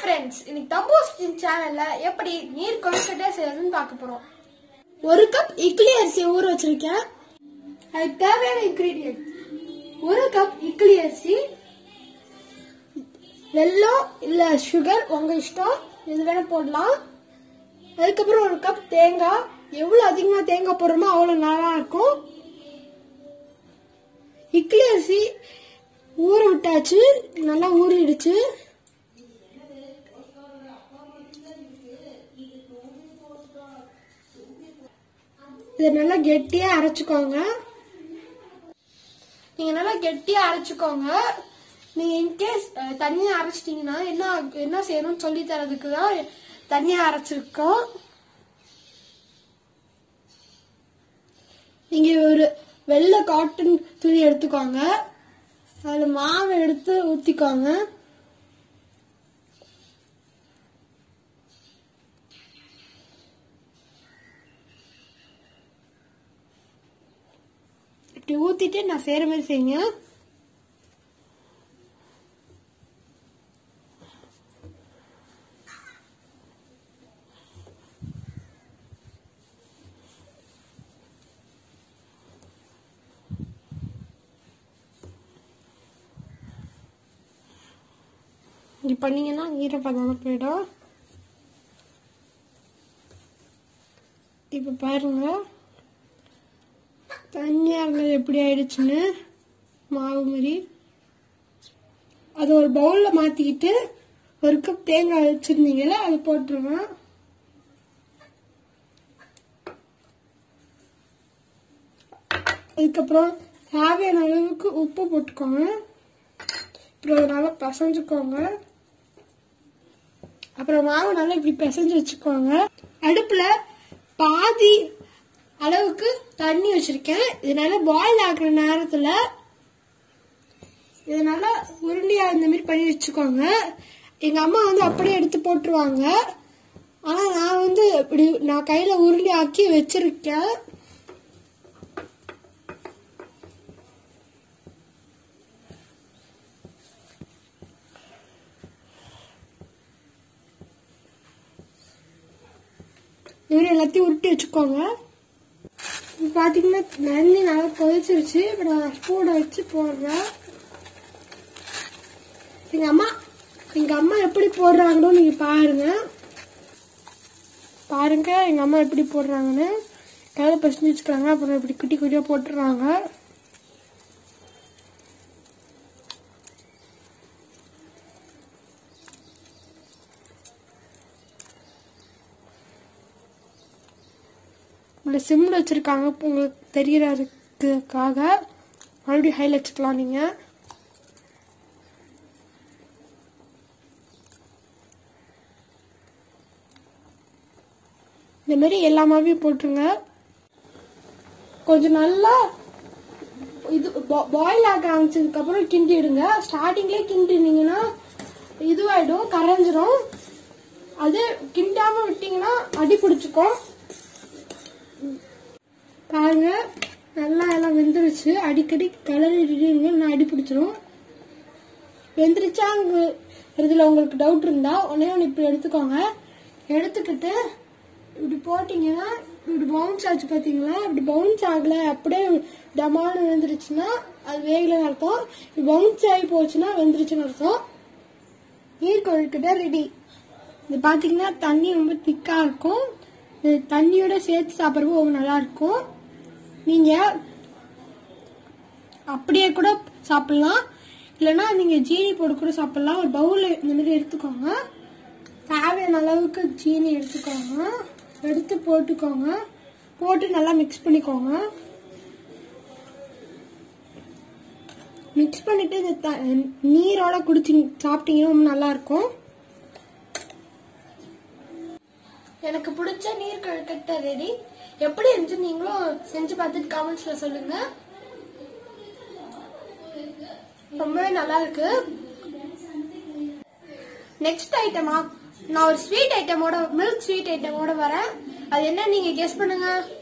friends இன்னைக்கு தம்போஸ் சேனல்ல எப்படி நீர் கொழுக்கட்டை செய்யறதுன்னு பார்க்க போறோம் ஒரு கப் இட்லி அரிசி ஊற வச்சிருக்கேன் அதுக்கு தேவையான இன்கிரீடியன்ட் ஒரு கப் இட்லி அரிசி வெல்லம் இல்ல சுகர் உங்க இஷ்டம் இது வேணா போடலாம் அதுக்கப்புறம் ஒரு கப் தேங்காய் எவ்வளவு அதிகமா தேங்காய் போடுறோமோ அவ்வளவு நல்லா இருக்கும் இட்லி அரிசி ஊற விட்டாச்சு நல்லா ஊறிடுச்சு இதை நல்லா கெட்டியா அரைச்சுக்கோங்க நீங்க நல்லா கெட்டியா அரைச்சுக்கோங்க நீங்க இன்கேஸ் தண்ணியா அரைச்சிட்டீங்கன்னா என்ன என்ன செய்யணும்னு சொல்லி தரதுக்கு தான் தண்ணியா அரைச்சிருக்கோம் நீங்க ஒரு வெள்ளை காட்டன் துணி எடுத்துக்கோங்க அதுல மாவு எடுத்து ஊத்திக்கோங்க இப்படி ஊத்திட்டு நான் செய்யற மாதிரி செய்யுங்க இப்படி பண்ணீங்கன்னா ஈரப்பதம் போயிடும் இப்ப பாருங்க தண்ணியா இருந்தது எப்படி ஆயிடுச்சுன்னு மாவு மாதிரி அது ஒரு பவுல்ல மாத்திக்கிட்டு ஒரு கப் தேங்காய் வச்சிருந்தீங்கல்ல அது போட்டுருங்க அதுக்கப்புறம் தேவையான அளவுக்கு உப்பு போட்டுக்கோங்க அப்புறம் நல்லா பிசைஞ்சுக்கோங்க அப்புறம் மாவு நல்லா இப்படி பிசைஞ்சு வச்சுக்கோங்க அடுப்புல பாதி அளவுக்கு தண்ணி வச்சிருக்கேன் இதனால பாயில் ஆகுற நேரத்துல இதனால உருண்டியா இந்த மாதிரி பண்ணி வச்சுக்கோங்க எங்க அம்மா வந்து அப்படியே எடுத்து போட்டுருவாங்க ஆனா நான் வந்து இப்படி நான் கையில உருண்டி ஆக்கி வச்சிருக்கேன் இது எல்லாத்தையும் உருட்டி வச்சுக்கோங்க இப்போ பார்த்தீங்கன்னா தண்ணி நல்லா கொதிச்சிருச்சு இப்போ நான் ஸ்பூனை வச்சு போடுறேன் எங்க அம்மா எங்க அம்மா எப்படி போடுறாங்கன்னு நீங்க பாருங்க பாருங்க எங்க அம்மா எப்படி போடுறாங்கன்னு கையில பசங்க வச்சுக்கிறாங்க அப்புறம் இப்படி குட்டி குட்டியா போட்டுறாங்க உங்களை சிம்ல வச்சிருக்காங்க இப்ப உங்களுக்கு தெரியறதுக்காக மறுபடியும் ஹைல வச்சுக்கலாம் நீங்க இந்த மாதிரி எல்லா மாவையும் போட்டுருங்க கொஞ்சம் நல்லா இது பாயில் ஆக ஆரம்பிச்சதுக்கு அப்புறம் கிண்டிடுங்க ஸ்டார்டிங்லேயே கிண்டினீங்கன்னா இதுவாயிடும் கரைஞ்சிரும் அது கிண்டாம விட்டீங்கன்னா அடி பிடிச்சிக்கும் பாருங்க நல்லா எல்லாம் வெந்துருச்சு அடிக்கடி கிளறிடுங்க நான் அடி பிடிச்சிரும் வெந்துருச்சா இதுல உங்களுக்கு டவுட் இருந்தா உடனே ஒன்று இப்படி எடுத்துக்கோங்க எடுத்துக்கிட்டு இப்படி போட்டீங்கன்னா இப்படி பவுன்ஸ் ஆச்சு பாத்தீங்களா இப்படி பவுன்ஸ் ஆகல அப்படியே டமான்னு விழுந்துருச்சுன்னா அது வேகலன்னு அர்த்தம் பவுன்ஸ் ஆகி போச்சுன்னா வெந்துருச்சுன்னு அர்த்தம் நீர் கொழுக்கிட்ட ரெடி இது பாத்தீங்கன்னா தண்ணி ரொம்ப திக்கா இருக்கும் இது தண்ணியோட சேர்த்து சாப்பிட்றது ரொம்ப நல்லா இருக்கும் நீங்க அப்படியே கூட சாப்பிடலாம் இல்லைன்னா நீங்க ஜீனி போட்டு கூட சாப்பிடலாம் ஒரு பவுல்ல இந்த மாதிரி எடுத்துக்கோங்க தேவையான அளவுக்கு ஜீனி எடுத்துக்கோங்க எடுத்து போட்டுக்கோங்க போட்டு நல்லா மிக்ஸ் பண்ணிக்கோங்க மிக்ஸ் பண்ணிட்டு இந்த த- நீரோட குடிச்சு சாப்பிட்டீங்கன்னா ரொம்ப நல்லா இருக்கும் எனக்கு பிடிச்ச நீர் கழுக்கட்டை ரெடி எப்படி இருந்துச்சு நீங்களும் செஞ்சு பார்த்துட்டு கமெண்ட்ஸ்ல சொல்லுங்க ரொம்பவே நல்லா இருக்கு நெக்ஸ்ட் ஐட்டமா நான் ஒரு ஸ்வீட் ஐட்டமோட மில்க் ஸ்வீட் ஐட்டமோட வரேன் அது என்ன நீங்க கெஸ் பண்ணுங்க